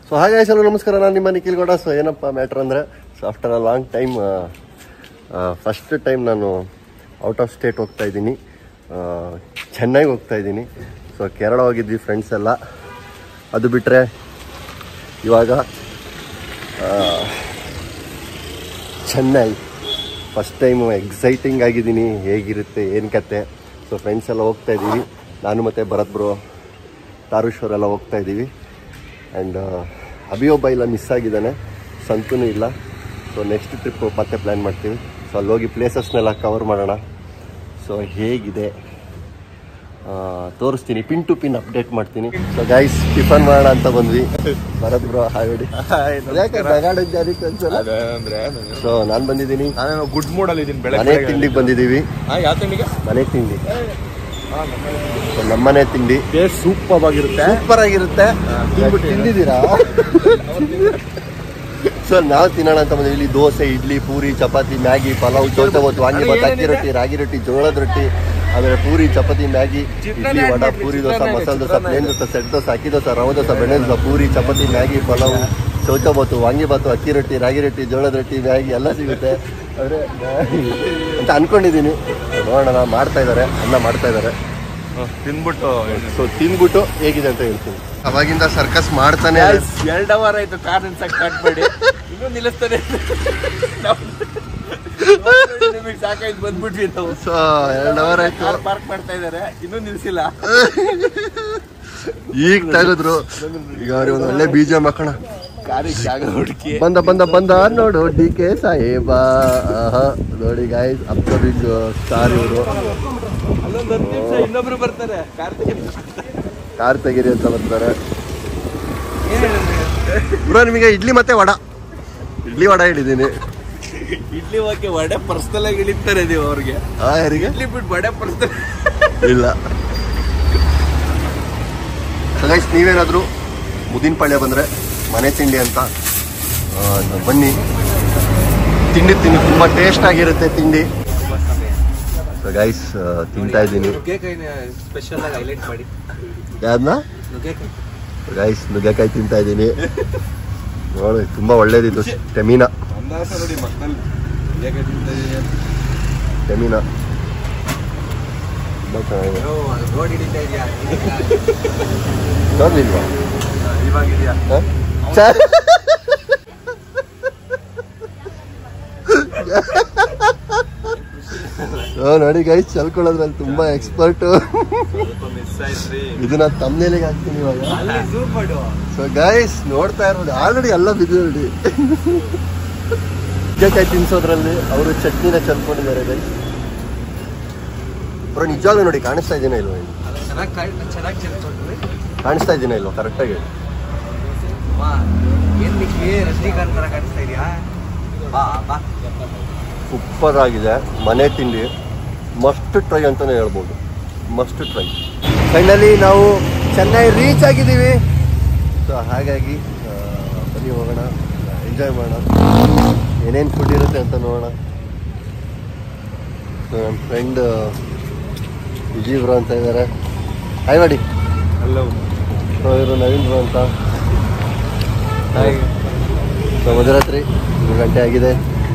So ಹಾಗೆ ಸಲ ನಮಸ್ಕಾರ ನಾನು ನಿಮ್ಮ ನಿಖಿಲ್ ಗೌಡ ಸೊ ಏನಪ್ಪ ಮ್ಯಾಟ್ರ್ ಅಂದರೆ so after uh long time first time ನಾನು ಔಟ್ ಆಫ್ ಸ್ಟೇಟ್ ಹೋಗ್ತಾ ಇದ್ದೀನಿ ಚೆನ್ನೈಗೆ ಹೋಗ್ತಾ ಇದ್ದೀನಿ ಸೊ ಕೇರಳ ಹೋಗಿದ್ವಿ ಫ್ರೆಂಡ್ಸ್ ಎಲ್ಲ ಅದು ಬಿಟ್ಟರೆ ಇವಾಗ ಆ, ಚೆನ್ನೈ ಫಸ್ಟ್ ಟೈಮ್ ಎಕ್ಸೈಟಿಂಗ್ ಆಗಿದ್ದೀನಿ ಹೇಗಿರುತ್ತೆ ಏನು ಕತೆ ಸೊ ಫ್ರೆಂಡ್ಸ್ ಎಲ್ಲ ಹೋಗ್ತಾ ಇದ್ದೀವಿ ನಾನು ಮತ್ತು ಭರತ್ ಬ್ರೋ ತಾರುಶ್ವರ್ ಎಲ್ಲ ಹೋಗ್ತಾ ಇದ್ದೀವಿ ಆ್ಯಂಡ್ ಅಭಿಯೊಬ್ಬ ಇಲ್ಲ ಮಿಸ್ ಆಗಿದ್ದಾನೆ ಸಂತೂ ಇಲ್ಲ ಸೊ ನೆಕ್ಸ್ಟ್ ಟ್ರಿಪ್ ಮತ್ತೆ ಪ್ಲ್ಯಾನ್ ಮಾಡ್ತೀವಿ ಸೊ ಅಲ್ಲಿ ಹೋಗಿ ಪ್ಲೇಸಸ್ನೆಲ್ಲ ಕವರ್ ಮಾಡೋಣ ಸೊ ಹೇಗಿದೆ ಆ, ತೋರಿಸ್ತೀನಿ ಪಿನ್ ಟು ಪಿನ್ ಅಪ್ಡೇಟ್ ಮಾಡ್ತೀನಿ ಸೊ ಗೈಸ್ ಟಿಫನ್ ಮಾಡೋಣ ಅಂತ ಬಂದ್ವಿ ಭರತ್ ಬ್ರೋ ಹಾಯ್ ಹೊಡಿ ಯಾಕೆ ನಗಾಡಿದ್ದೆ ಅದಕ್ಕೆ ಅನ್ಸಲ್ಲ ಅಂದ್ರೆ ಸೊ ನಾನು ಬಂದಿದ್ದೀನಿ ನಾನು ಗುಡ್ ಮೂಡ್ ಅಲ್ಲಿ ಇದೀನಿ ಮನೆ ಬೆಳಗ್ಗೆ ತಿಂಡಿಗೆ ಬಂದಿದ್ದೀವಿ ಯಾವ ತಿಂಡಿಗೆ ಮನೆ ತಿಂಡಿ ಸೊ ನಮ್ಮನೆ ತಿಂಡಿ ಸೂಪರ್ ಆಗಿರುತ್ತೆ ಸೂಪರ್ ಆಗಿರುತ್ತೆ ತಿಂದ್ಬಿಟ್ಟು ತಿಂದಿದ್ದೀರಾ ಸೊ ನಾವು ತಿನ್ನೋಣ ಅಂತ ಬಂದ್ವಿ ಇಲ್ಲಿ ದೋಸೆ ಇಡ್ಲಿ ಪೂರಿ ಚಪಾತಿ ಮ್ಯಾಗಿ ಪಲಾವ್ ಚೌಚ ಹೊತ್ತು ವಾಂಗಿ ಭಾತ್ ಅಕ್ಕಿ ರೊಟ್ಟಿ ರಾಗಿ ರೊಟ್ಟಿ ಜೋಳದ ರೊಟ್ಟಿ ಆಮೇಲೆ puri chapati Maggi idli vada puri dosa masala dosa plain dosa set dosa ಅಕ್ಕಿ ದೋಸೆ ರವೆ ದೋಸೆ ಬೆಣ್ಣೆ ದೋಸೆ ಪೂರಿ ಚಪಾತಿ ಮ್ಯಾಗಿ ಪಲಾವ್ ಚೌಚ ಬಾತು ವಾಂಗಿ ಬಾತು ಅಕ್ಕಿ ರೊಟ್ಟಿ ರಾಗಿ ರೊಟ್ಟಿ ಜೋಳದ ರೊಟ್ಟಿ ಮ್ಯಾಗಿ ಎಲ್ಲ ಸಿಗುತ್ತೆ ಆದರೆ ಅಂತ ಅನ್ಕೊಂಡಿದ್ದೀನಿ ನೋಡೋಣ ಮಾಡ್ತಾ ಇದ್ದಾರೆ ಅನ್ನ ಮಾಡ್ತಾ ಇದ್ದಾರೆ ತಿನ್ಬಿಟ್ಟು ಸೊ ತಿಂದ್ಬಿಟ್ಟು ಹೇಗಿದೆ ಅಂತ ಹೇಳ್ತೀನಿ ಅವಾಗಿಂದ ಸರ್ಕಸ್ ಮಾಡ್ತಾನೆ ಎರಡ್ ಅವರ್ ಆಯ್ತು ಕಾರ್ ನಿಲ್ಸಕ್ ಸ್ಟಾರ್ಟ್ ಮಾಡಿ ಇನ್ನೂ ನಿಲ್ಲಿಸ್ತಾನೆ ನಿಮಗೆ ಸಾಕಾಯ್ತು ಬಂದ್ಬಿಟ್ವಿ ನಾವು ಸೊ ಎರಡು ಅವರ್ ಆಯ್ತು ಕಾರ್ ಪಾರ್ಕ್ ಮಾಡ್ತಾ ಇದಾರೆ ಇನ್ನೂ ನಿಲ್ಸಿಲ್ಲ ಈಗ ತೆಗೆದ್ರು ಈಗ ಅವ್ರಿಗೆ ಒಂದು ಒಳ್ಳೆ ಬೀಜ ಮಕ್ಕಣ ಕಾರಿಗೆ ಜಾಗ ಹುಡುಕಿ ಬಂದ ಬಂದ ಬಂದ ನೋಡು ಡಿ ಕೆ ಸಾಹೇಬ ಆಹಾ, ನೋಡಿ ಗಾಯ್ಸ್ ಅಪ್ಕಮಿಂಗ್ ಸ್ಟಾರ್ ಇವರು ಅಲ್ಲೊಂದು ಹತ್ತು ನಿಮಿಷ ಇನ್ನೊಬ್ರು ಬರ್ತಾರೆ ಕಾರ್ ಕಾರ್ ತೆಗೀರಿ ಅಂತ ಬರ್ತಾರೆ ಬ್ರೋ ನಿಮಗೆ ಇಡ್ಲಿ ಮತ್ತೆ ವಡ ಇಡ್ಲಿ ವಡ ಹೇಳಿದ್ದೀನಿ ಇಡ್ಲಿ ಹೋಗಿ ವಡೆ ಪರ್ಸನಲ್ ಆಗಿ ಇಳಿತಾರೆ ನೀವು ಅವ್ರಿಗೆ ಆ ಯಾರಿಗೆ ಇಡ್ಲಿ ಬಿಟ್ಟು ವಡೆ ಪರ್ಸನಲ್ ಇಲ್ಲ ಗೈಸ್ ನೀವೇನಾದರೂ ಮುದಿನಪಾಳ್ಯ ಬಂದರೆ ಮನೆ ತಿಂಡಿ ಅಂತ ಆ, ಬನ್ನಿ ತಿಂಡಿ ತಿನ್ನಿ ತುಂಬ ಟೇಸ್ಟ್ ಆಗಿರುತ್ತೆ ತಿಂಡಿ ಗೈಸ್ ತಿಂತಾ ಇದ್ದೀನಿ ನುಗ್ಗೆಕಾಯಿನ ಸ್ಪೆಷಲ್ ಆಗಿ ಹೈಲೈಟ್ ಮಾಡಿ ಯಾರನ್ನ ನುಗ್ಗೆಕಾಯಿ ಗೈಸ್ ನುಗ್ಗೆಕಾಯಿ ತಿಂತಾ ಇದ್ದೀನಿ ನೋಡಿ ತುಂಬ ಒಳ್ಳೇದಿತ್ತು ಟೆಮಿನ ಅಂದಾಸ ನೋಡಿ ಮಕ್ಕಳಲ್ಲಿ ನುಗ್ಗೆಕಾಯಿ ತಿಂತಾ ಇದೀನಿ. ಟೆಮಿನ ತುಂಬ ಚೆನ್ನಾಗಿದೆ ಓ, ಅದು ರೋಡ್ ಹಿಡಿತಾ ಇದೆಯಾ ನೋಡ್ಲಿಲ್ವಾ ಇವಾಗಿದೆಯಾ ಹ? ಛೆ! ಓ, ನೋಡಿ ಗೈಸ್ ಚಲ್ಕೊಳ್ಳೋದ್ರಲ್ಲಿ ತುಂಬಾ ಎಕ್ಸ್ಪರ್ಟ್ ಸ್ವಲ್ಪ ಮಿಸ್ ಆಯ್ತ್ರಿ ಇದನ್ನ ತಮ್ಮನೇಲಿಗೆ ಹಾಕ್ತೀನಿ ಇವಾಗ ಅಲ್ಲಿ ಝೂಮ್ ಮಾಡು ಸೊ ಗೈಸ್ ನೋಡ್ತಾ ಇರೋದು ಆಲ್ರೆಡಿ ಎಲ್ಲ ಬಿದ್ದು ನೋಡಿ ನುಗ್ಗೆಕಾಯಿ ತಿನ್ಸೋದ್ರಲ್ಲಿ ಅವರು ಚಟ್ನಿನ ಚಲ್ಕೊಂಡಿದ್ದಾರೆ ಗೈಸ್ ಬ್ರೋ ನಿಜವಾಗ್ಲೂ ನೋಡಿ ಕಾಣಿಸ್ತಾ ಇದೀನ ಇಲ್ವಾ ಇಲ್ಲಿ? ಚೆನ್ನಾಗಿ ಚೆನ್ನಾಗಿ ಚೆಲ್ಕೊಂಡ್ರಿ ಕಾಣಿಸ್ತಾ ಇದೀನ ಇಲ್ವಾ ಕರೆಕ್ಟಾಗಿ ಏನ್ ನಿಕ್ಕಿ ರಜನಿಕಾಂತ್ ತರ ಕಾಣಿಸ್ತಾ ಇದೆಯಾ ಬಾ ಬಾ ಸೂಪರ್ ಆಗಿದೆ ಮನೆ ತಿಂಡಿ ಮಸ್ಟ್ ಟ್ರೈ ಅಂತಾನೆ ಹೇಳ್ಬೋದು ಮಸ್ಟ್ ಟ್ರೈ ಫೈನಲಿ ನಾವು ಚೆನ್ನೈ ರೀಚ್ ಆಗಿದ್ದೀವಿ ಸೊ ಹಾಗಾಗಿ ಆ, ಬನ್ನಿ ಹೋಗೋಣ ಎಂಜಾಯ್ ಮಾಡೋಣ ಏನೇನು ಫುಡ್ ಇರುತ್ತೆ ಅಂತ ನೋಡೋಣ ಸೊ ನಮ್ಮ ಫ್ರೆಂಡ್ ವಿಜಯ್ ಬ್ರೋ ಅಂತ ಇದ್ದಾರೆ ಹಾಯ್ ಮಾಡಿ ಹಲೋ ಸೊ ಇವರು ನವೀನ್ ಬ್ರೋ ಅಂತ ಸೊ ಮಧ್ಯರಾತ್ರಿ ಮೂರು ಗಂಟೆ ಆಗಿದೆ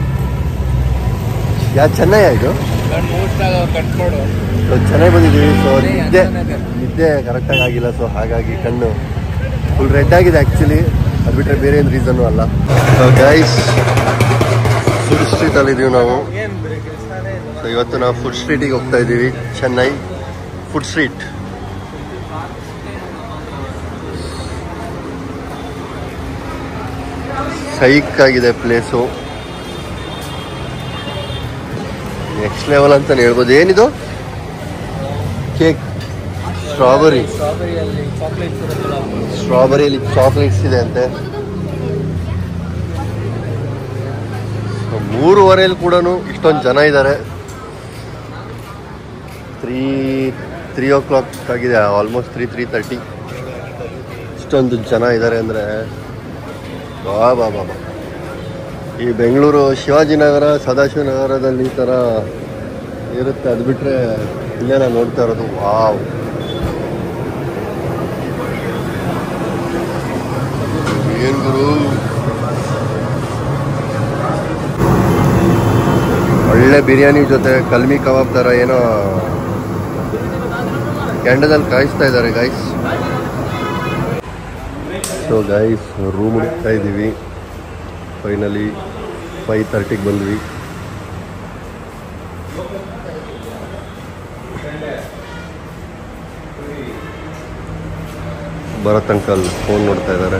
ಯಾ ಚೆನ್ನೈ ಇದು ಕಣ್ಣು ಮುಚ್ಚಾಗ ಕಟ್ ಮಾಡು ಸೊ ಚೆನ್ನೈ ಬಂದಿದ್ದೀವಿ ಸೊ ಅದೇ ನಿದ್ದೆ ಅಂಜನಾನಗರ್. ನಿದ್ದೆ ಕರೆಕ್ಟಾಗಿ ಆಗಿಲ್ಲ ಸೊ ಹಾಗಾಗಿ ಕಣ್ಣು ಫುಲ್ ರೆಡ್ ಆಗಿದೆ ಆ್ಯಕ್ಚುಲಿ ಅದು ಬಿಟ್ಟರೆ ಬೇರೆ ಏನು ರೀಸನ್ನು ಅಲ್ಲ ಸೊ ಗೈಸ್ ಫುಡ್ ಸ್ಟ್ರೀಟಲ್ಲಿ ಇದೀವಿ ನಾವು ಏನ್ ಬರೀ ಕೆಲಸನೇ ಸೊ ಇವತ್ತು ನಾವು ಫುಡ್ ಸ್ಟ್ರೀಟಿಗೆ ಹೋಗ್ತಾ ಇದ್ದೀವಿ ಚೆನ್ನೈ ಫುಡ್ ಸ್ಟ್ರೀಟ್ ಸೈಕ್ ಆಗಿದೆ ಪ್ಲೇಸು ನೆಕ್ಸ್ಟ್ ಲೆವೆಲ್ ಅಂತಾನೆ ಹೇಳ್ಬೋದು ಏನಿದು ಕೇಕ್ ಸ್ಟ್ರಾಬೆರಿ ಸ್ಟ್ರಾಬೆರಿಯಲ್ಲಿ ಚಾಕ್ಲೇಟ್ಸ್ ಇರುತ್ತಲ್ಲ ಸ್ಟ್ರಾಬೆರಿಯಲ್ಲಿ ಚಾಕ್ಲೇಟ್ಸ್ ಇದೆ ಅಂತೆ So, ಮೂರುವರೆಯಲ್ಲಿ ಕೂಡ ಇಷ್ಟೊಂದು ಜನ ಇದ್ದಾರೆ ತ್ರೀ ತ್ರೀ ಓ ಕ್ಲಾಕ್ ಆಗಿದೆ ಆಲ್ಮೋಸ್ಟ್ ತ್ರೀ ತ್ರೀ ತರ್ಟಿ ಇಷ್ಟೊಂದು ಜನ ಇದ್ದಾರೆ ಅಂದರೆ ಬಾ ಬಾ ಬಾ ಬಾ. ಈ ಬೆಂಗಳೂರು ಶಿವಾಜಿನಗರ ಸದಾಶಿವನಗರದಲ್ಲಿ ಈ ಥರ ಇರುತ್ತೆ ಅದು ಬಿಟ್ಟರೆ ಇಲ್ಲೇ ನಾನು ನೋಡ್ತಾ ಇರೋದು ವಾವ್ ಏನ್ ಗುರು ಒಳ್ಳೆ ಬಿರಿಯಾನಿ ಜೊತೆ ಕಲ್ಮಿ ಕಬಾಬ್ ಥರ ಏನೋ ಕೆಂಡದಲ್ಲಿ ಕಾಯಿಸ್ತಾ ಇದ್ದಾರೆ ಗೈಸ್ ಸೊ ಗೈಸ್ ರೂಮ್ ಹುಡುಕ್ತಾ ಇದ್ದೀವಿ ಫೈನಲಿ ಫೈವ್ ತರ್ಟಿಗೆ ಬಂದ್ವಿ ಭರತ್ ಅಂಕಲ್ ಫೋನ್ ನೋಡ್ತಾ ಇದ್ದಾರೆ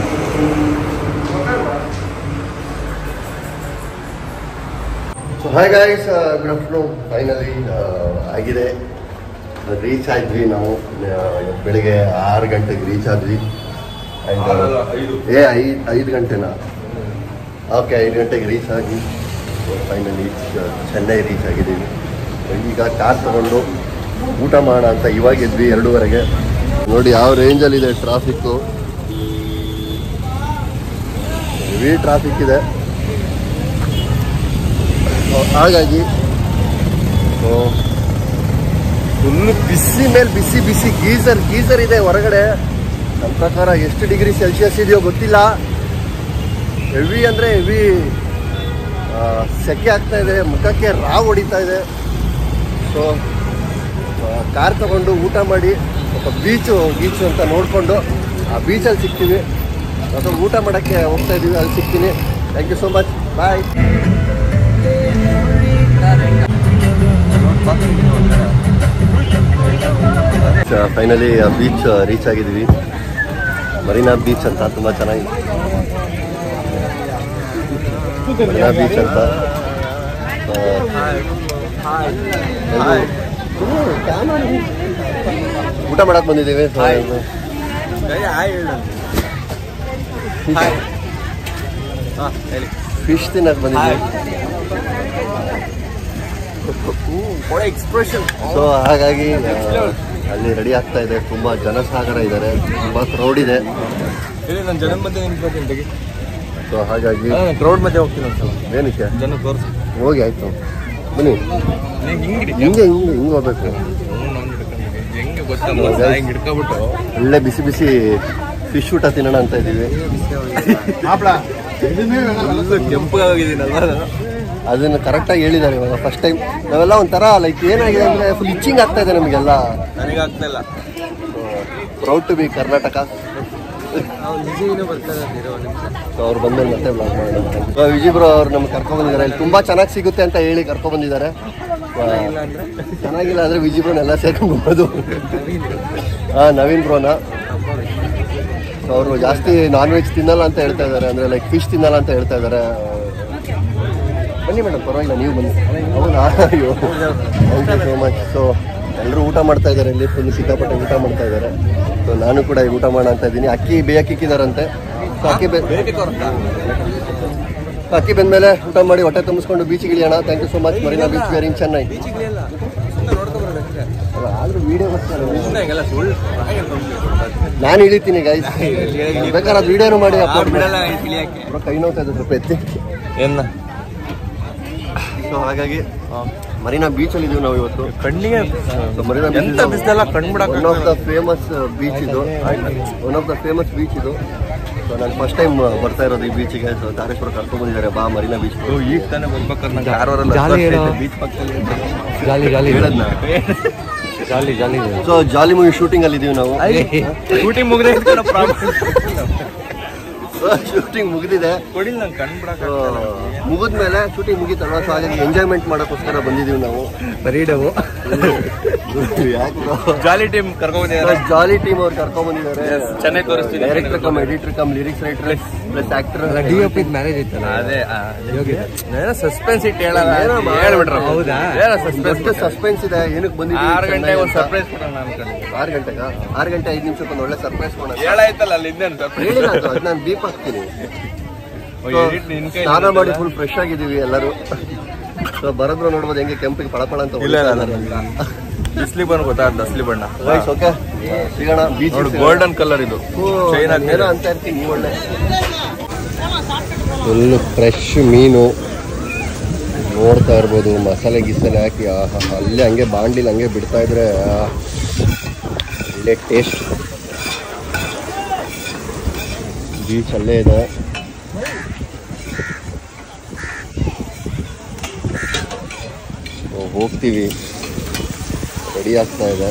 so hi guys good afternoon finally ಆಗಿದೆ ರೀಚ್ ಆದ್ವಿ ನಾವು ಆ, ಇವತ್ತು ಬೆಳಿಗ್ಗೆ ಆರು ಗಂಟೆಗೆ ರೀಚ್ ಆದ್ವಿ And, ಏ ಐದು ಐದು ಗಂಟೆನಾ ಓಕೆ ಐದು ಗಂಟೆಗೆ ರೀಚ್ ಆಗಿ ಫೈನಲಿ ಚೆನ್ನೈ ರೀಚ್ ಆಗಿದ್ದೀವಿ ಈಗ ಕಾರ್ ತಗೊಂಡು ಊಟ ಮಾಡೋಣ ಅಂತ ಇವಾಗ ಎದ್ವಿ ಎರಡೂವರೆಗೆ ನೋಡಿ ಯಾವ ರೇಂಜಲ್ಲಿದೆ ಟ್ರಾಫಿಕ್ಕು ಹೆವಿ ಟ್ರಾಫಿಕ್ ಇದೆ So, ಹಾಗಾಗಿ ಫುಲ್ ಬಿಸಿ ಮೇಲೆ ಬಿಸಿ ಬಿಸಿ ಗೀಸರ್ ಗೀಸರ್ ಇದೆ ಹೊರಗಡೆ ನನ್ನ ಪ್ರಕಾರ ಎಷ್ಟು ಡಿಗ್ರಿ ಸೆಲ್ಸಿಯಸ್ ಇದೆಯೋ ಗೊತ್ತಿಲ್ಲ ಹೆವಿ ಅಂದರೆ ಹೆವಿ ಸೆಕೆ ಆಗ್ತಾ ಇದೆ ಮುಖಕ್ಕೆ ರಾವ್ ಹೊಡಿತಾ ಇದೆ ಸೊ ಕಾರ್ ತಗೊಂಡು ಊಟ ಮಾಡಿ ಸ್ವಲ್ಪ ಬೀಚು ಬೀಚು ಅಂತ ನೋಡಿಕೊಂಡು ಆ ಬೀಚಲ್ಲಿ ಸಿಗ್ತೀವಿ ಅಥವಾ ಊಟ ಮಾಡೋಕ್ಕೆ ಹೋಗ್ತಾ ಇದ್ದೀವಿ ಅಲ್ಲಿ ಸಿಗ್ತೀನಿ thank you so much bye finally beach reach ಆಗಿದ್ದೀವಿ ಮರೀನಾ ಬೀಚ್ ಅಂತ ತುಂಬ ಚೆನ್ನಾಗಿದೆ ಮರೀನಾ ಬೀಚ್ ಅಂತ ಆ, ಎಲ್ರು- ಊಟ ಮಾಡಕ್ ಬಂದಿದ್ದೀವಿ ಫಿಶ್ ತಿನ್ನಕ್ ಬಂದಿದ್ದೀವಿ ಎಕ್ಸ್ಪ್ರೆಷನ್ ಸೊ ಹಾಗಾಗಿ ಆ, ಅಲ್ಲಿ ರೆಡಿ ಆಗ್ತಾ ಇದೆ ತುಂಬಾ ಜನಸಾಗರ ಇದ್ದಾರೆ ತುಂಬಾ ಕ್ರೌಡ್ ಇದೆ ಇಲ್ಲಿ ನಾನು ಜನ ಮಧ್ಯೆ ನಿಂತ್ಕೊತೀನಿ ತೆಗಿ ಸೊ ಹಾಗಾಗಿ ಕ್ರೌಡ್ ಮಧ್ಯೆ ಹೋಗ್ತೀನಿ ಒಂದ್ಸಲ ಏನಕ್ಕೆ ಜನ ತೋರಿಸಿ ಹೋಗಿ ಆಯ್ತು ಬನ್ನಿ ಹಿಂಗೆ ಹಿಂಗೆ ಹಿಂಗೆ ಹಿಂಗೆ ಹಿಂಗೆ ಹೋಗ್ಬೇಕು ಹೆಂಗೆ ಗೊತ್ತಾ ಹಿಂಗೆ ಹಿಡ್ಕೊಬಿಟ್ಟು ಒಳ್ಳೆ ಬಿಸಿ ಬಿಸಿ ಫಿಶ್ ಊಟ ತಿನ್ನೋಣ ಅಂತ ಇದ್ದೀವಿ ಕೆಂಪಗಾಗಿದ್ದೀನಲ್ವ ಅದನ್ನು ಕರೆಕ್ಟಾಗಿ ಹೇಳಿದ್ದಾರೆ ಇವಾಗ ಫಸ್ಟ್ ಟೈಮ್ ನಾವೆಲ್ಲ ಒಂಥರ ಲೈಕ್ ಏನಾಗಿದೆ ಅಂದರೆ ಫುಲ್ ಇಚ್ಚಿಂಗ್ ಆಗ್ತಾ ಇದೆ ನಮಗೆಲ್ಲ ನನಗೆ ಆಗ್ತಾ ಇಲ್ಲ ಪ್ರೌಡ್ ಟು ಬಿ ಕರ್ನಾಟಕ ನಾವು ನಿಜ ಬರ್ತಾರೆ ಅಂದಿರೋ ನಿಮಿಷ ಸೊ ಅವ್ರು ಬಂದ್ಮೇಲೆ ಮತ್ತೆ ಬ್ಲಾಗ್ ಮಾಡೋಣ ಸೊ ವಿಜಿಬ್ರು ಅವ್ರು ನಮ್ಗೆ ಕರ್ಕೊಂಡ್ ಬಂದಿದ್ದಾರೆ ಇಲ್ಲಿ ತುಂಬಾ ಚೆನ್ನಾಗಿ ಸಿಗುತ್ತೆ ಅಂತ ಹೇಳಿ ಕರ್ಕೊಂಡ್ ಬಂದಿದ್ದಾರೆ ಇಲ್ಲ ಅಂದ್ರೆ ಚೆನ್ನಾಗಿಲ್ಲ ಅಂದ್ರೆ ವಿಜಿಬ್ರನ್ನೆಲ್ಲ ಸೇರ್ಕೊಂಡ್ಬೋದು ಹಾ ನವೀನ್ ಬ್ರೋನ ಅವರು ಜಾಸ್ತಿ ನಾನ್ ವೆಜ್ ತಿನ್ನಲ್ಲ ಅಂತ ಹೇಳ್ತಾ ಇದ್ದಾರೆ ಅಂದ್ರೆ ಲೈಕ್ ಫಿಶ್ ತಿನ್ನಲ್ಲ ಅಂತ ಹೇಳ್ತಾ ಇದ್ದಾರೆ ಬನ್ನಿ ಮೇಡಮ್ ಪರವಾಗಿಲ್ಲ ನೀವು ಬನ್ನಿ ಹೌದಾ ಅಯ್ಯೋ thank you so much so ಎಲ್ಲರೂ ಊಟ ಮಾಡ್ತಾ ಇದ್ದಾರೆ ಇಲ್ಲಿ ಫುಲ್ ಸಿಕ್ಕಾಪಟ್ಟೆ ಊಟ ಮಾಡ್ತಾ ಇದ್ದಾರೆ ಸೊ ನಾನು ಕೂಡ ಈಗ ಊಟ ಮಾಡೋಣ ಅಂತ ಇದ್ದೀನಿ ಅಕ್ಕಿ ಬೇಯಕ್ಕಿಕ್ಕಿದಾರಂತೆ ಸೊ ಅಕ್ಕಿ ಬೇ ಅಕ್ಕಿ ಬಂದ್ಮೇಲೆ ಊಟ ಮಾಡಿ ಹೊಟ್ಟೆ ತುಂಬಿಸ್ಕೊಂಡು ಬೀಚಿಗೆ ಇಳಿಯೋಣ thank you so much Marina beach where in Chennai ಬೀಚಿಗ್ಲಿಲ್ಲ ಸುಮ್ಮನೆ ನೋಡ್ಕೊಬರೋದಕ್ಕೆ ಆದ್ರೂ ವಿಡಿಯೋ ಬರ್ತಾರೆ ಸುಮ್ಮನೆ ಹಿಂಗೆಲ್ಲ ಸುಳ್ಳು ನಾನು ಇಳಿತೀನಿ ಗೈಸ್ ಬೇಕಾದ್ರೆ ಅದು ವಿಡಿಯೋನು ಮಾಡಿ ಅವ್ರು ಅಪ್ಲೋಡ್ ಬಿಡಲ್ಲ ಇಳಿಯಕ್ಕೆ ಬ್ರೋ ಕೈ ನೋವ್ತಾ ಇದೆ ಸ್ವಲ್ಪ ಎತ್ತಿ ಏನ ಸೊ ಹಾಗಾಗಿ ಮರೀನಾ ಬೀಚಲ್ಲಿ ಇದೀವಿ ನಾವು ಇವತ್ತು ಕಣ್ಣಿಗೆ So, ಮರೀನಾ ಎಂತ ಬಿಸಿಲೆಲ್ಲ ಕಣ್ ಬಿಡಕ್ಕೆ one of the famous beach ಇದು one of the famous beach ಇದು ಸೊ ನಾನು ಫಸ್ಟ್ ಟೈಮ್ ಬರ್ತಾ ಇರೋದು ಈ ಬೀಚಿಗೆ ಸೊ ಧಾರೇಶ್ವರ ಕರ್ಕೊಂಡ್ ಬಂದಿದ್ದಾರೆ ಬಾ ಮರೀನಾ ಬೀಚ್ ಈಗ ತಾನೇ ಬರ್ಬೇಕಾದ್ರೆ ನಂಗೆ ಕಾರವರೆಲ್ಲ ಜಾಲಿ ಹೇಳು. ಬೀಚ್ ಪಕ್ಕದಲ್ಲಿ ಜಾಲಿ ಜಾಲಿ ಹೇಳದ್ನ jolly jolly so jolly movie shooting ಅಲ್ಲಿ ಇದೀವಿ ನಾವು ಶೂಟಿಂಗ್ ಮುಗಿದ್ರೆ ಶೂಟಿಂಗ್ ಮುಗಿದಿದೆ ಕೊಡಿಲ್ಲ ನಂಗೆ ಕಣ್ ಬಿಡಕ್ಕೆ ಮುಗಿದ್ಮೇಲೆ ಶೂಟಿಂಗ್ ಮುಗೀತಲ್ವಾ ಸೊ ಹಾಗಾಗಿ ಎಂಜಾಯ್ಮೆಂಟ್ ಮಾಡೋಕ್ಕೋಸ್ಕರ ಬಂದಿದ್ದೀವಿ ನಾವು ಬರೀಡವು ಯಾಕೆ ಜಾಲಿ ಟೀಮ್ ಕರ್ಕೊಂಡ್ಬಂದಿದ್ದಾರೆ ಜಾಲಿ ಟೀಮ್ ಅವ್ರು ಕರ್ಕೊಂಡ್ ಬಂದಿದ್ದಾರೆ ಚೆನ್ನಾಗಿ ತೋರಿಸ್ತೀನಿ director cum editor cum lyrics writer plus actor ಡಿ ಒ ಪಿದ್ ಮ್ಯಾರೇಜ್ ಇತ್ತಲ್ಲ ಅದೇ ಏನೋ ಸಸ್ಪೆನ್ಸ್ ಇಟ್ಟು ಹೇಳಲ್ಲ ಏನೋ ಮಾ- ಹೇಳ್ಬಿಟ್ರು ಹೌದಾ? ಏನೋ ಸಸ್ಪೆನ್ಸ್ ದೊಡ್ಡ ಸಸ್ಪೆನ್ಸ್ ಇದೆ ಏನಕ್ಕೆ ಬಂದಿದ್ದೀವಿ ಆರು ಗಂಟೆಗೆ ಚೆನ್ನೈ ಒಂದು ಅಂತ. ಸರ್ಪ್ರೈಸ್ ಕೊಡೋಣ ಅನ್ಕೊಂಡು ಆರು ಗಂಟೆಗ ಆರು ಗಂಟೆ ಐದು ನಿಮಿಷಕ್ಕೆ ಒಂದು ಒಳ್ಳೆ ಸರ್ಪ್ರೈಸ್ ಕೊಡೋಣ ಹೇಳಾಯ್ತಲ್ಲ ಅಲ್ಲಿ ಇನ್ನೇನು ಸರ್ಪ್ರೈಸ್ ಹೇಳಿಲ್ಲ ಅದು ಅದು ನಾನು ದೀಪ ಹಾಕ್ತೀನಿ So, ಎಡಿಟ್ ನಿನ್ ಕೈ ಸ್ನಾನ ಮಾಡಿ ಫುಲ್ ಫ್ರೆಶ್ ಆಗಿದ್ದೀವಿ ಎಲ್ಲರೂ ಸೊ ಬರದ್ರು ನೋಡ್ಬೋದು ಹೆಂಗೆ ಕೆಂಪಿಗೆ ಪಳಪಳ ಅಂತ ಇಲ್ಲ ಇಲ್ಲ ಬಿಸ್ಲಿ ಬಣ್ಣ ಗೊತ್ತಾಗ್ತದೆ ಅಸ್ಲಿ ಬಣ್ಣ ಓಕೆ ಸಿಗೋಣ ಬೀಚ್ ನೋಡು ಗೋಲ್ಡನ್ ಕಲರ್ ಇದು ಚೈನ್ ಏನೋ ಅಂತ ಇರ್ತೀನಿ ನೀವು ಒಳ್ಳೆ ಫುಲ್ ಫ್ರೆಶ್ ಮೀನು ನೋಡ್ತಾ ಇರ್ಬೋದು ಮಸಾಲೆ ಗಿಸಾಲೆ ಹಾಕಿ ಆಹಾ ಅಲ್ಲೇ ಹಂಗೆ ಬಾಂಡ್ಲಿಲಿ ಹಂಗೆ ಬಿಡ್ತಾ ಇದ್ರೆ ಆಹ್, ಒಳ್ಳೆ ಟೇಸ್ಟ್ ಬೀಚ್ ಅಲ್ಲೇ ಇದೆ So, ಹೋಗ್ತೀವಿ ರೆಡಿ ಆಗ್ತಾ ಇದೆ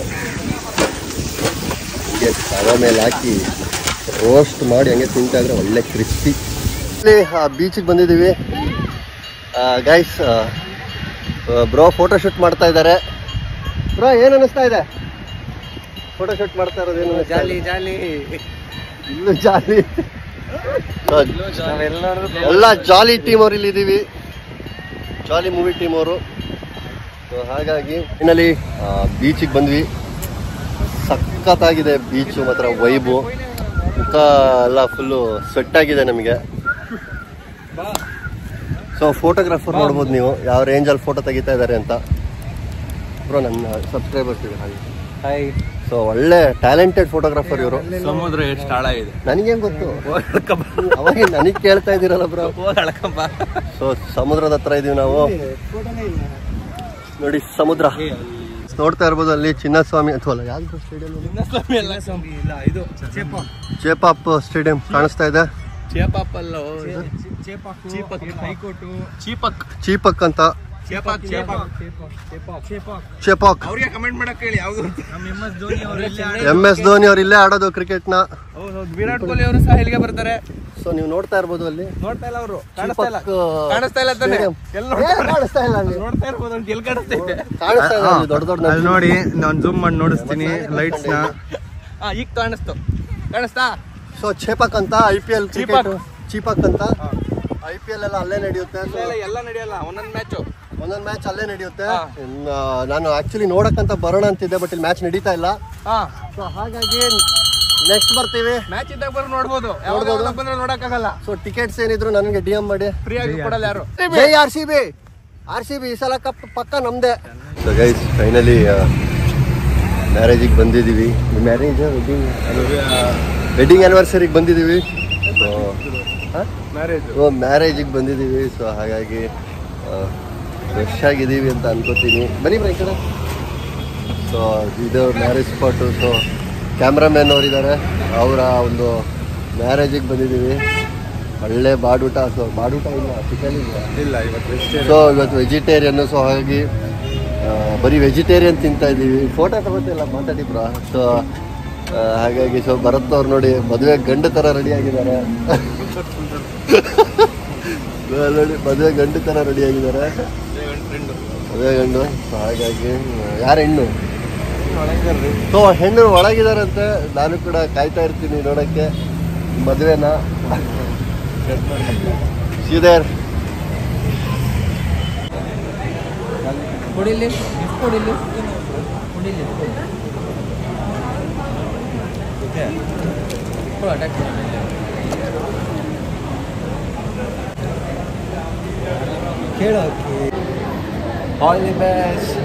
ಹೀಗೆ ತವ ಮೇಲೆ ಹಾಕಿ ರೋಸ್ಟ್ ಮಾಡಿ ಹಂಗೆ ತಿಂತಾ ಇದ್ರೆ ಒಳ್ಳೆ ಕ್ರಿಸ್ಪಿ ಇಲ್ಲಿ ಬೀಚಿಗೆ ಬಂದಿದ್ದೀವಿ ಗೈಸ್ ಬ್ರೋ ಫೋಟೋ ಶೂಟ್ ಮಾಡ್ತಾ ಇದ್ದಾರೆ ಬ್ರೋ ಏನು ಅನಿಸ್ತಾ ಇದೆ ಫೋಟೋ ಶೂಟ್ ಮಾಡ್ತಾ ಇರೋದು ಏನು ಅನಿಸ್ತಾ ಇದೆ? ಜಾಲಿ ಇಲ್ಲೂ ಜಾಲಿ ಎಲ್ಲ ಜಾಲಿ ಟೀಮ್ ಅವ್ರು ಇಲ್ಲಿ ಇದ್ದೀವಿ ಜಾಲಿ ಮೂವಿ ಟೀಮ್ ಅವರು ಸೊ ಹಾಗಾಗಿ ಇನ್ನಲ್ಲಿ ಬೀಚಿಗೆ ಬಂದ್ವಿ ಸಖತ್ತಾಗಿದೆ ಬೀಚು ಮಾತ್ರ ವೈಬು ಮುಖ ಎಲ್ಲ ಫುಲ್ಲು ಸ್ವೆಟ್ ಆಗಿದೆ ನಮಗೆ ಸೊ ಫೋಟೋಗ್ರಾಫರ್ ನೋಡ್ಬೋದು ನೀವು ಯಾವ ರೇಂಜಲ್ಲಿ ಫೋಟೋ ತೆಗಿತಾ ಇದ್ದಾರೆ ಅಂತ ಬ್ರೋ ನನ್ನ ಸಬ್ಸ್ಕ್ರೈಬರ್ಸ್ ಇದೆ ಹಾಗೆ ಹಾಯ್ ಸೊ ಒಳ್ಳೆ ಟ್ಯಾಲೆಂಟೆಡ್ ಫೋಟೋಗ್ರಾಫರ್ ಇವರು ಸಮುದ್ರ ಎಷ್ಟು ಆಳ ಇದೆ ನನಗೇನ್ ಗೊತ್ತು ಅವಾಗ ನನಗೆ ಕೇಳ್ತಾ ಇದ್ದೀರಲ್ಲ ಬ್ರೋ ಅಳಕಂಬ ಸೊ ಸಮುದ್ರದ ಹತ್ರ ಇದೀವಿ ನಾವು ನೋಡಿ ಸಮುದ್ರ ನೋಡ್ತಾ ಇರ್ಬೋದು ಅಲ್ಲಿ ಚಿನ್ನಸ್ವಾಮಿ ಅಥವಾ ಅಲ್ಲ ಯಾವ್ದು ಸ್ಟೇಡಿಯಂ ಇಲ್ಲ ಇದು ಚೇಪ ಚೇಪಾಪ್ ಸ್ಟೇಡಿಯಂ ಕಾಣಿಸ್ತಾ ಇದೆ ಚೇಪಾಪಲ್ಲ ಚೀಪಕ್ ಹೈಕೋರ್ಟು ಚೀಪಕ್ ಚೀಪಕ್ ಅಂತ ಚೇಪಾಕ್ ಚೇಪಾಕ್ ಚೇಪಾಕ್ ಅವ್ರಿಗೆ ಕಮೆಂಟ್ ಮಾಡಕ್ ಹೇಳಿ ಯಾವ್ದು ನಮ್ಮ ಎಂ ಎಸ್ ಧೋನಿ ಅವರು ಎಂ ಎಸ್ ಧೋನಿ ಅವ್ರು ಇಲ್ಲೇ ಆಡೋದು ಕ್ರಿಕೆಟ್ ನ ಹೌದು ವಿರಾಟ್ ಕೊಹ್ಲಿ ಅವರು ಸಹ ಇಲ್ಲಿಗೆ ಬರ್ತಾರೆ ಸೊ ನೀವು ನೋಡ್ತಾ ಇರ್ಬೋದು ಅಲ್ಲಿ ನೋಡ್ತಾ ಇಲ್ಲ ಅವರು ಕಾಣಿಸ್ತಾ ಇಲ್ಲ ಚೀಪಕ್, ಕಾಣಿಸ್ತಾ ಇಲ್ಲ ತಾನೆ stadium. ಎಲ್ಲ ಏನ್ ಕಾಣಿಸ್ತಾ ಇಲ್ಲ ಅಲ್ಲಿ ನೋಡ್ತಾ ಇರ್ಬೋದು ಅಂತ ಎಲ್ಲಿ ಕಾಣಿಸ್ತಾ ಇದೆ ಕಾಣಿಸ್ತಾ ಇದೆ ಅಲ್ಲಿ ದೊಡ್ಡ ದೊಡ್ಡ ಅಲ್ಲಿ ನೋಡಿ ನಾನು ಜೂಮ್ ಮಾಡಿ ನೋಡಿಸ್ತೀನಿ ಲೈಟ್ಸ್ ನ ಹಾ ಈಗ ಕಾಣಿಸ್ತು ಕಾಣಿಸ್ತಾ ಸೊ ಚೇಪಕ್ ಅಂತ I P L Chepauk. Chepauk ಅಂತ ಐ ಪಿ ಎಲ್ ಎಲ್ಲ ಅಲ್ಲೇ ನಡೆಯುತ್ತೆ So, ಇಲ್ಲ, ಎಲ್ಲ ನಡೆಯಲ್ಲ ಒಂದೊಂದು ಮ್ಯಾಚು ಒಂದೊಂದು ಮ್ಯಾಚ್ ಅಲ್ಲೇ ನಡೆಯುತ್ತೆ ಹಾ. ಇನ್ನು ನಾನು ಆಕ್ಚುಲಿ ನೋಡಕ್ಕಂತ ಬರೋಣ ಅಂತಿದ್ದೆ ಬಟ್ ಇಲ್ಲಿ ಮ್ಯಾಚ್ ನಡೀತಾ ಇಲ್ಲ ಹಾ ಸೊ ಹಾಗಾಗಿ ನೆಕ್ಸ್ಟ್ ಬರ್ತೀವಿ ಮ್ಯಾಚ್ ಇದ್ದಾಗ ಬರೋ ನೋಡ್ಬೋದು ನೋಡ್ಬೋದು. ಯಾವಾಗ ಬಂದ್ರೆ ನೋಡಕ್ಕಾಗಲ್ಲ ಸೊ ಟಿಕೆಟ್ಸ್ ಏನಿದ್ರು ನನಗೆ ಡಿ ಎಂ ಮಾಡಿ ಫ್ರೀ ಆಗಿ ಕೊಡಲ್ಲ ಯಾರು ಜೈ R C B R C B ಈ ಸಲ ಕಪ್ ಪಕ್ಕ ನಮ್ದೆ ಸೊ ಗೈಸ್ ಫೈನಲಿ ಮ್ಯಾರೇಜಿಗೆ ಬಂದಿದ್ದೀವಿ ಮ್ಯಾರೇಜ್ ವೆಡ್ಡಿಂಗ್ ವೆಡ್ಡಿಂಗ್ ಆ್ಯನಿವರ್ಸರಿಗೆ ಬಂದಿದ್ದೀವಿ ಸೊ ಮ್ಯಾರೇಜ್ ಓ ಮ್ಯಾರೇಜಿಗೆ ಬಂದಿದ್ದೀವಿ ಸೊ ಹಾಗಾಗಿ ಫ್ರೆಶ್ ಆಗಿದ್ದೀವಿ ಅಂತ ಅನ್ಕೋತೀನಿ ಬನ್ನಿ ಬ್ರಾ ಈ ಕಡೆ ಸೊ ಇದು ಮ್ಯಾರೇಜ್ ಸ್ಪಾಟು ಸೊ ಕ್ಯಾಮ್ರಾಮ್ಯಾನ್ ಅವರಿದ್ದಾರೆ ಅವರ ಒಂದು ಮ್ಯಾರೇಜಿಗೆ ಬಂದಿದ್ದೀವಿ ಒಳ್ಳೆ ಬಾಡೂಟ ಸೊ ಬಾಡೂಟ ಇಲ್ಲ ಚಿಕನ್ ಇಲ್ಲ ಇಲ್ಲ ಇವತ್ತು ಸೊ ಇವತ್ತು ವೆಜಿಟೇರಿಯನ್ನು ಸೊ ಹಾಗಾಗಿ ಆ, ಬರೀ ವೆಜಿಟೇರಿಯನ್ ತಿಂತಾ ಇದ್ದೀವಿ ಫೋಟೋ ತಗೋತಿಲ್ಲ ಮಾತಾಡಿ ಬ್ರಾ ಸೊ ಹಾಗಾಗಿ ಸೊ ಭರತ್ ಅವ್ರು ನೋಡಿ ಮದುವೆ ಗಂಡು ಥರ ರೆಡಿ ಆಗಿದ್ದಾರೆ ನೋಡಿ ಮದುವೆ ಗಂಡು ಥರ ರೆಡಿ ಆಗಿದ್ದಾರೆ ಮದುವೆ ಗಂಡು ಸೊ ಹಾಗಾಗಿ ಯಾರು ಹೆಣ್ಣು ಸೊ ಹೆಣ್ಣು ಒಳಗಿದಾರಂತೆ ನಾನು ಕೂಡ ಕಾಯ್ತಾ ಇರ್ತೀನಿ ನೋಡೋಕ್ಕೆ ಮದುವೆನ ಸೀದರ್ ಕೊಡಿಲಿ ಕೊಡಿಲಿ ಕೊಡಿಲಿ ಅಟ್ಯಾಕ್ ಕೇಳೋ ಆಲ್ ದಿ ಬೆಸ್ಟ್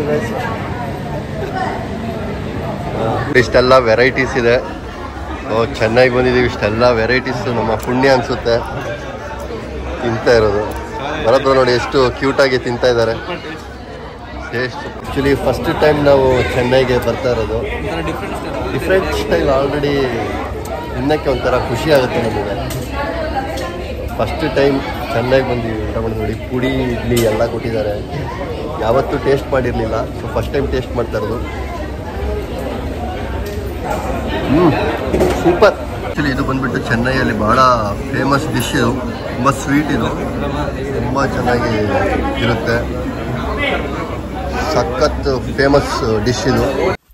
ಇಷ್ಟೆಲ್ಲ ವೆರೈಟೀಸ್ ಇದೆ ಓ ಚೆನ್ನಾಗಿ ಬಂದಿದ್ದೀವಿ ಇಷ್ಟೆಲ್ಲ ವೆರೈಟೀಸ್ ನಮ್ಮ ಪುಣ್ಯ ಅನಿಸುತ್ತೆ ತಿಂತಾ ಇರೋದು ಬರೋದ್ರ ನೋಡಿ ಎಷ್ಟು ಕ್ಯೂಟಾಗಿ ತಿಂತಾ ಇದ್ದಾರೆ ಟೇಸ್ಟ್ ಆ್ಯಕ್ಚುಲಿ ಫಸ್ಟ್ ಟೈಮ್ ನಾವು ಚೆನ್ನೈಗೆ ಬರ್ತಾ ಇರೋದು ಡಿಫ್ರೆಂಟ್ ಸ್ಟೈಲ್ ಆಲ್ರೆಡಿ ತಿನ್ನಕ್ಕೆ ಒಂಥರ ಖುಷಿ ಆಗುತ್ತೆ ನಮಗೆ ಫಸ್ಟ್ ಟೈಮ್ ಚೆನ್ನೈಗೆ ಬಂದಿವಿ ಊಟ ಮಾಡಿ ನೋಡಿ ಪುಡಿ ಇಡ್ಲಿ ಎಲ್ಲ ಕೊಟ್ಟಿದ್ದಾರೆ ಯಾವತ್ತೂ ಟೇಸ್ಟ್ ಮಾಡಿರಲಿಲ್ಲ ಸೊ ಫಸ್ಟ್ ಟೈಮ್ ಟೇಸ್ಟ್ ಮಾಡ್ತಾ ಇರೋದು ಹ್ಞೂ ಸೂಪರ್ ಆ್ಯಕ್ಚುಲಿ ಇದು ಬಂದ್ಬಿಟ್ಟು ಚೆನ್ನೈಯಲ್ಲಿ ಭಾಳ ಫೇಮಸ್ ಡಿಶ್ ಇದು ತುಂಬ ಸ್ವೀಟ್ ಇದು ತುಂಬ ಚೆನ್ನಾಗಿ ಇರುತ್ತೆ ಸಖತ್ ಫೇಮಸ್ ಡಿಶ್ ಇದು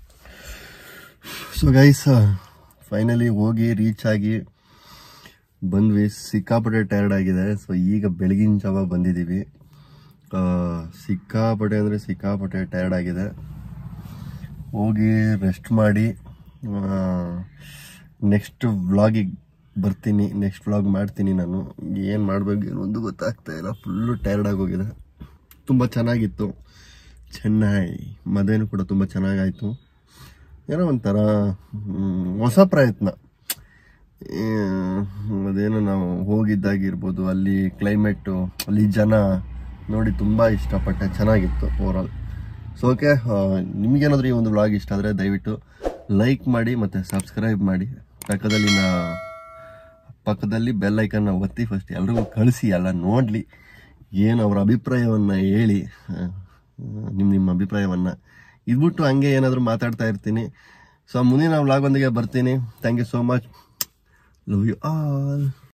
ಸೊ ಗೈಸ್ ಫೈನಲಿ ಹೋಗಿ ರೀಚ್ ಆಗಿ ಬಂದ್ವಿ ಸಿಕ್ಕಾಪಟ್ಟೆ ಟಯರ್ಡ್ ಆಗಿದೆ ಸೊ ಈಗ ಬೆಳಗಿನ ಜಾವ ಬಂದಿದ್ದೀವಿ ಆ, ಸಿಕ್ಕಾಪಟ್ಟೆ ಅಂದರೆ ಸಿಕ್ಕಾಪಟ್ಟೆ ಟಯರ್ಡ್ ಆಗಿದೆ ಹೋಗಿ ರೆಸ್ಟ್ ಮಾಡಿ ನೆಕ್ಸ್ಟ್ ವ್ಲಾಗಿಗೆ ಬರ್ತೀನಿ ನೆಕ್ಸ್ಟ್ ವ್ಲಾಗ್ ಮಾಡ್ತೀನಿ ನಾನು ಏನು ಮಾಡಬೇಕು ಏನು ಒಂದು ಗೊತ್ತಾಗ್ತಾ ಇಲ್ಲ ಫುಲ್ಲು ಟಯರ್ಡ್ ಆಗೋಗಿದೆ ತುಂಬ ಚೆನ್ನಾಗಿತ್ತು ಚೆನ್ನೈ ಮದುವೆನೂ ಕೂಡ ತುಂಬ ಚೆನ್ನಾಗಾಯಿತು ಏನೋ ಒಂಥರ ಮ್, ಹೊಸ ಪ್ರಯತ್ನ ಏ, ಅದೇನು ನಾವು ಹೋಗಿದ್ದಾಗಿರ್ಬೋದು ಅಲ್ಲಿ ಕ್ಲೈಮೇಟು ಅಲ್ಲಿ ಜನ ನೋಡಿ ತುಂಬ ಇಷ್ಟಪಟ್ಟೆ ಚೆನ್ನಾಗಿತ್ತು ಓವರಾಲ್ ಸೊ ಓಕೆ ನಿಮಗೇನಾದರೂ ಈ ಒಂದು ವ್ಲಾಗ್ ಇಷ್ಟ ಆದರೆ ದಯವಿಟ್ಟು ಲೈಕ್ ಮಾಡಿ ಮತ್ತು ಸಬ್ಸ್ಕ್ರೈಬ್ ಮಾಡಿ ಪಕ್ಕದಲ್ಲಿನ ಪಕ್ಕದಲ್ಲಿ ಬೆಲ್ ಐಕನ್ನ ಒತ್ತಿ ಫಸ್ಟ್ ಎಲ್ರಿಗೂ ಕಳಿಸಿ ಎಲ್ಲ ನೋಡಲಿ ಏನು ಅವ್ರ ಅಭಿಪ್ರಾಯವನ್ನು ಹೇಳಿ ನಿಮ್ಮ ನಿಮ್ಮ ಅಭಿಪ್ರಾಯವನ್ನು ಇದ್ಬಿಟ್ಟು ಹಂಗೆ ಏನಾದರೂ ಮಾತಾಡ್ತಾ ಇರ್ತೀನಿ ಸೊ ಮುಂದಿನ ವ್ಲಾಗ್ ಒಂದಿಗೆ ಬರ್ತೀನಿ thank you so much love you all